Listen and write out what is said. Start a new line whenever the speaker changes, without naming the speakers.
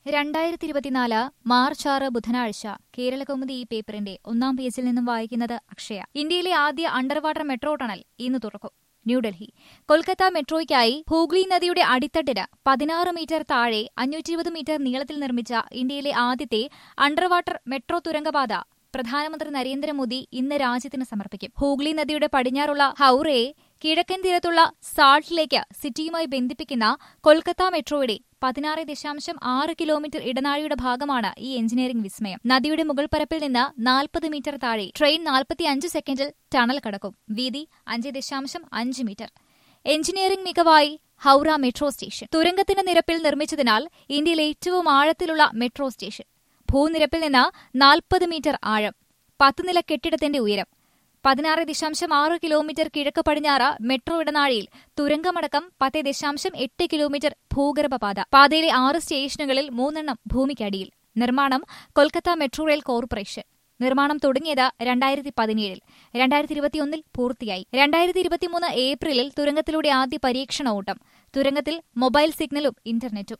രണ്ടായിരത്തി ഇരുപത്തിനാല് മാർച്ച് ആറ് ബുധനാഴ്ച കേരളകൗമുദി ഈ പേപ്പറിന്റെ ഒന്നാം പേജിൽ നിന്നും വായിക്കുന്നത് അക്ഷയ ഇന്ത്യയിലെ ആദ്യ അണ്ടർ വാട്ടർ മെട്രോ ടണൽ ഇന്ന് തുറക്കും ന്യൂഡൽഹി കൊൽക്കത്ത മെട്രോയ്ക്കായി ഹൂഗ്ലി നദിയുടെ അടിത്തട്ടിന് പതിനാറ് മീറ്റർ താഴെ അഞ്ഞൂറ്റി ഇരുപത് മീറ്റർ നീളത്തിൽ നിർമ്മിച്ച ഇന്ത്യയിലെ ആദ്യത്തെ അണ്ടർ വാട്ടർ മെട്രോ തുരങ്കപാത പ്രധാനമന്ത്രി നരേന്ദ്രമോദി ഇന്ന് രാജ്യത്തിന് സമർപ്പിക്കും ഹൂഗ്ലി നദിയുടെ പടിഞ്ഞാറുള്ള ഹൌറയെ കിഴക്കൻ തീരത്തുള്ള സാൾട്ട് ലേക്ക് സിറ്റിയുമായി ബന്ധിപ്പിക്കുന്ന കൊൽക്കത്ത മെട്രോയുടെ പതിനാറ് ദശാംശം ആറ് കിലോമീറ്റർ ഇടനാഴിയുടെ ഭാഗമാണ് ഈ എഞ്ചിനീയറിംഗ് വിസ്മയം നദിയുടെ മുകൾ പരപ്പിൽ നിന്ന് നാൽപ്പത് മീറ്റർ താഴെ ട്രെയിൻ നാൽപ്പത്തി അഞ്ച് സെക്കൻഡിൽ ടണൽ കടക്കും വീതി അഞ്ച് ദശാംശം അഞ്ച് മീറ്റർ എഞ്ചിനീയറിംഗ് മികവായി ഹൌറ മെട്രോ സ്റ്റേഷൻ തുരങ്കത്തിന്റെ നിരപ്പിൽ നിർമ്മിച്ചതിനാൽ ഇന്ത്യയിലെ ഏറ്റവും ആഴത്തിലുള്ള മെട്രോ സ്റ്റേഷൻ ഭൂനിരപ്പിൽ നിന്ന് നാൽപ്പത് മീറ്റർ ആഴം പത്ത് നില കെട്ടിടത്തിന്റെ ഉയരം പതിനാറ് ദശാംശം ആറ് കിലോമീറ്റർ കിഴക്ക് പടിഞ്ഞാറ് മെട്രോ ഇടനാഴിയിൽ തുരങ്കമടക്കം പത്ത് ദശാംശം എട്ട് കിലോമീറ്റർ ഭൂഗർഭപാത പാതയിലെ ആറ് സ്റ്റേഷനുകളിൽ മൂന്നെണ്ണം ഭൂമിക്കടിയിൽ നിർമ്മാണം കൊൽക്കത്ത മെട്രോ റെയിൽ കോർപ്പറേഷൻ നിർമ്മാണം തുടങ്ങിയത് രണ്ടായിരത്തി പതിനേഴിൽ രണ്ടായിരത്തി ഇരുപത്തിയൊന്നിൽ പൂർത്തിയായി രണ്ടായിരത്തി ഇരുപത്തിമൂന്ന് ഏപ്രിലിൽ തുരങ്കത്തിലൂടെ ആദ്യ പരീക്ഷണ ഓട്ടം തുരങ്കത്തിൽ മൊബൈൽ സിഗ്നലും ഇന്റർനെറ്റും